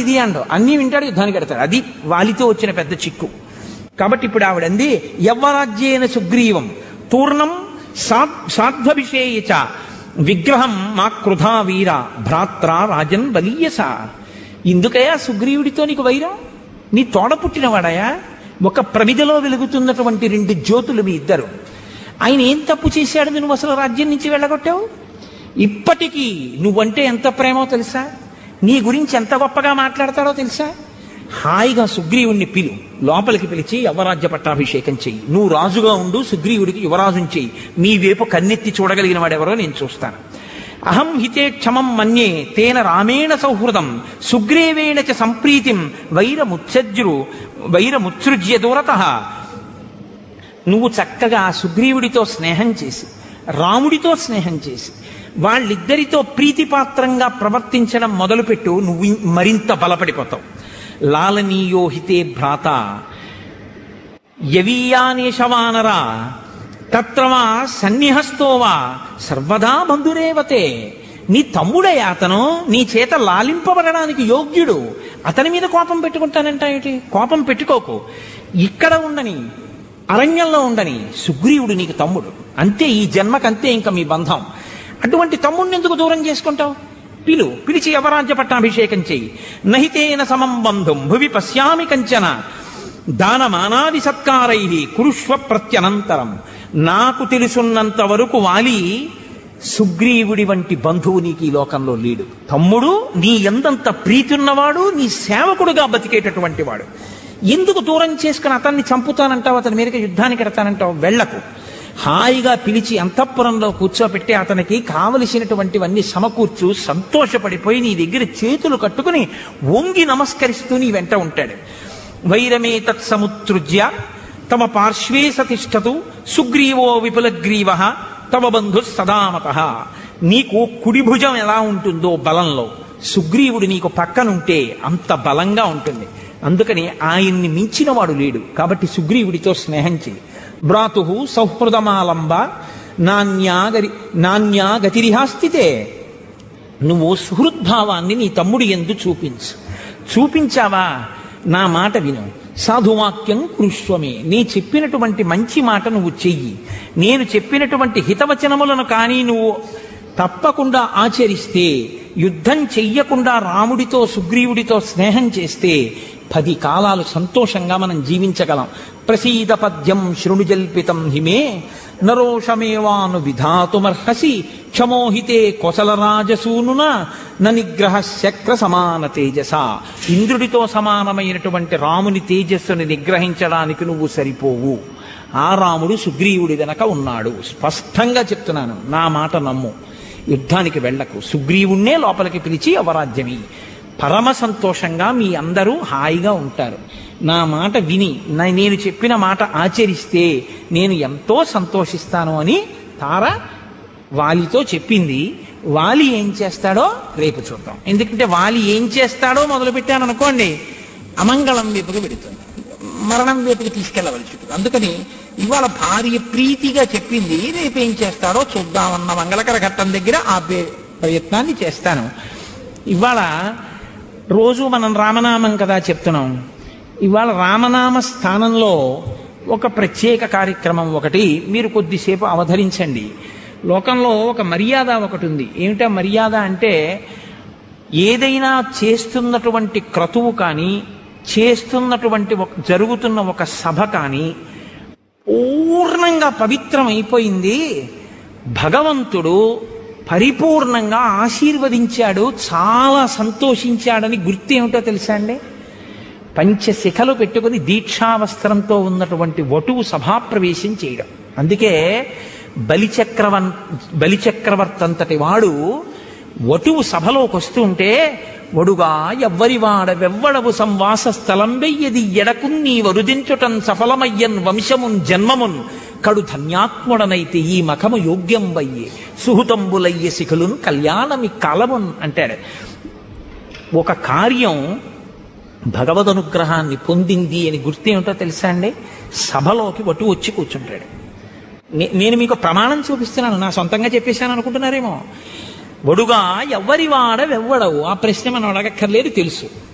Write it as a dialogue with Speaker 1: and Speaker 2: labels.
Speaker 1: ఇది అండవు అన్నీ వింటాడు యుద్ధానికి ఎడతాడు అది వాలితో వచ్చిన పెద్ద చిక్కు కాబట్టి ఇప్పుడు ఆవిడంది యవ్వరాజ్యేన సుగ్రీవం తూర్ణం సాధ్వభిషేయచ విగ్రహం మా కృధా వీర భ్రాత్ర రాజన్ బలీయస ఇందుకయా సుగ్రీవుడితో నీకు వైరం నీ తోడ పుట్టినవాడయా ఒక ప్రమిదలో వెలుగుతున్నటువంటి రెండు జ్యోతులు మీ ఇద్దరు ఆయన ఏం తప్పు చేశాడు నువ్వు అసలు రాజ్యం నుంచి వెళ్ళగొట్టావు ఇప్పటికీ నువ్వంటే ఎంత ప్రేమో తెలుసా నీ గురించి ఎంత గొప్పగా మాట్లాడతాడో తెలుసా హాయిగా సుగ్రీవుణ్ణి పిలు లోపలికి పిలిచి యువరాజ్య పట్టాభిషేకం చెయ్యి నువ్వు రాజుగా ఉండు సుగ్రీవుడికి యువరాజుని చెయ్యి మీ వైపు కన్నెత్తి చూడగలిగిన వాడెవరో నేను చూస్తాను అహం హితే క్షమం మన్యే తేన రామేణ సౌహృదం సుగ్రీవేణ చ సంప్రీతిం వైరముత్సజ్రు వైరముత్సృజ్య దూరత నువ్వు చక్కగా సుగ్రీవుడితో స్నేహం చేసి రాముడితో స్నేహం చేసి వాళ్ళిద్దరితో ప్రీతిపాత్రంగా ప్రవర్తించడం మొదలుపెట్టు నువ్వు ఇం- మరింత బలపడిపోతావు లాలనీయో హితే భ్రాత యవీయానేశవానరా తత్రవా సన్నిహస్తోవా సర్వదా బంధురేవతే నీ తమ్ముడే అతను నీ చేత లాలింపబడడానికి యోగ్యుడు అతని మీద కోపం పెట్టుకుంటానంట ఏంటి కోపం పెట్టుకోకు ఇక్కడ ఉండని అరణ్యంలో ఉండని సుగ్రీవుడు నీకు తమ్ముడు అంతే ఈ జన్మకంతే ఇంకా మీ బంధం అటువంటి తమ్ముడిని ఎందుకు దూరం చేసుకుంటావు పిలు పిలిచి యవరాజ్య పట్టాభిషేకం చెయ్యి నహితేన సమం బంధుం భువి పశ్యామి కంచన దానమానాది సత్కారై కురుష్వ ప్రత్యనంతరం నాకు తెలుసున్నంత వరకు వాలి సుగ్రీవుడి వంటి బంధువు నీకు ఈ లోకంలో లేడు తమ్ముడు నీ ఎంతంత ప్రీతి ఉన్నవాడు నీ సేవకుడుగా బతికేటటువంటి వాడు ఎందుకు దూరం చేసుకుని అతన్ని చంపుతానంటావు అతని మీదకి యుద్ధానికి ఎడతానంటావు వెళ్లకు హాయిగా పిలిచి అంతఃపురంలో కూర్చోబెట్టి అతనికి కావలసినటువంటివన్నీ సమకూర్చు సంతోషపడిపోయి నీ దగ్గర చేతులు కట్టుకుని వంగి నమస్కరిస్తూ నీ వెంట ఉంటాడు వైరమే తత్సముత్సృజ్య తమ పార్శ్వే సతిష్టతు సుగ్రీవో విపులగ్రీవ తవ బంధు సదామత నీకు కుడి భుజం ఎలా ఉంటుందో బలంలో సుగ్రీవుడు నీకు పక్కనుంటే అంత బలంగా ఉంటుంది అందుకని ఆయన్ని మించిన వాడు లేడు కాబట్టి సుగ్రీవుడితో స్నేహం చేయి భ్రాతు సౌహృదమాలంబ నాణ్యాగరి నాణ్యా గతిరిహాస్థితే నువ్వు సుహృద్భావాన్ని నీ తమ్ముడి ఎందు చూపించు చూపించావా నా మాట విను సాధువాక్యం కురుష్వమే నీ చెప్పినటువంటి మంచి మాట నువ్వు చెయ్యి నేను చెప్పినటువంటి హితవచనములను కానీ నువ్వు తప్పకుండా ఆచరిస్తే యుద్ధం చెయ్యకుండా రాముడితో సుగ్రీవుడితో స్నేహం చేస్తే పది కాలాలు సంతోషంగా మనం జీవించగలం ప్రసీద పద్యం శృణుజల్పితం హిమే నరోషమేవాను విధాతుమర్హసి క్షమోహితే కొసలరాజసూనున న నిగ్రహ శక్ర సమాన తేజస ఇంద్రుడితో సమానమైనటువంటి రాముని తేజస్సుని నిగ్రహించడానికి నువ్వు సరిపోవు ఆ రాముడు సుగ్రీవుడి వెనక ఉన్నాడు స్పష్టంగా చెప్తున్నాను నా మాట నమ్ము యుద్ధానికి వెళ్ళకు సుగ్రీవుణ్ణే లోపలికి పిలిచి అవరాజ్యమి పరమ సంతోషంగా మీ అందరూ హాయిగా ఉంటారు నా మాట విని నా- నేను చెప్పిన మాట ఆచరిస్తే నేను ఎంతో సంతోషిస్తాను అని తార వాలితో చెప్పింది వాలి ఏం చేస్తాడో రేపు చూద్దాం ఎందుకంటే వాలి ఏం చేస్తాడో మొదలు పెట్టాను అనుకోండి అమంగళం వైపుకు పెడుతుంది మరణం వైపుకి తీసుకెళ్ళవలసి ఉంటుంది అందుకని ఇవాళ భార్య ప్రీతిగా చెప్పింది రేపు ఏం చేస్తాడో చూద్దామన్న మంగళకర ఘట్టం దగ్గర ఆపే ప్రయత్నాన్ని చేస్తాను ఇవాళ రోజు మనం రామనామం కదా చెప్తున్నాం ఇవాళ రామనామ స్థానంలో ఒక ప్రత్యేక కార్యక్రమం ఒకటి మీరు కొద్దిసేపు అవధరించండి లోకంలో ఒక మర్యాద ఒకటి ఉంది ఏమిటా మర్యాద అంటే ఏదైనా చేస్తున్నటువంటి క్రతువు కానీ చేస్తున్నటువంటి ఒక జరుగుతున్న ఒక సభ కానీ పూర్ణంగా పవిత్రమైపోయింది భగవంతుడు పరిపూర్ణంగా ఆశీర్వదించాడు చాలా సంతోషించాడని గుర్తు ఏమిటో తెలుసా అండి పంచశిఖలు పెట్టుకుని దీక్షావస్త్రంతో ఉన్నటువంటి వటువు సభాప్రవేశం చేయడం అందుకే బలిచక్రవన్ బలిచక్రవర్తి అంతటి వాడు వటువు సభలోకి వస్తుంటే వడుగా ఎవ్వరివాడ వెవ్వడవు సంవాస స్థలం వెయ్యది ఎడకున్ నీ వరుదించుటన్ సఫలమయ్యన్ వంశమున్ జన్మమున్ కడు ధన్యాత్ముడనైతే ఈ మఖము యోగ్యం వయ్యే సుహృతంబులయ్య శిఖులున్ కళ్యాణమి కలమున్ అంటాడు ఒక కార్యం భగవద్ అనుగ్రహాన్ని పొందింది అని గుర్తేమిటో తెలుసా అండి సభలోకి వటు వచ్చి కూర్చుంటాడు నే- నేను మీకు ప్రమాణం చూపిస్తున్నాను నా సొంతంగా చెప్పేశాను అనుకుంటున్నారేమో వడుగా ఎవ్వరి వాడ వెవ్వడవు ఆ ప్రశ్న మనం అడగక్కర్లేదు తెలుసు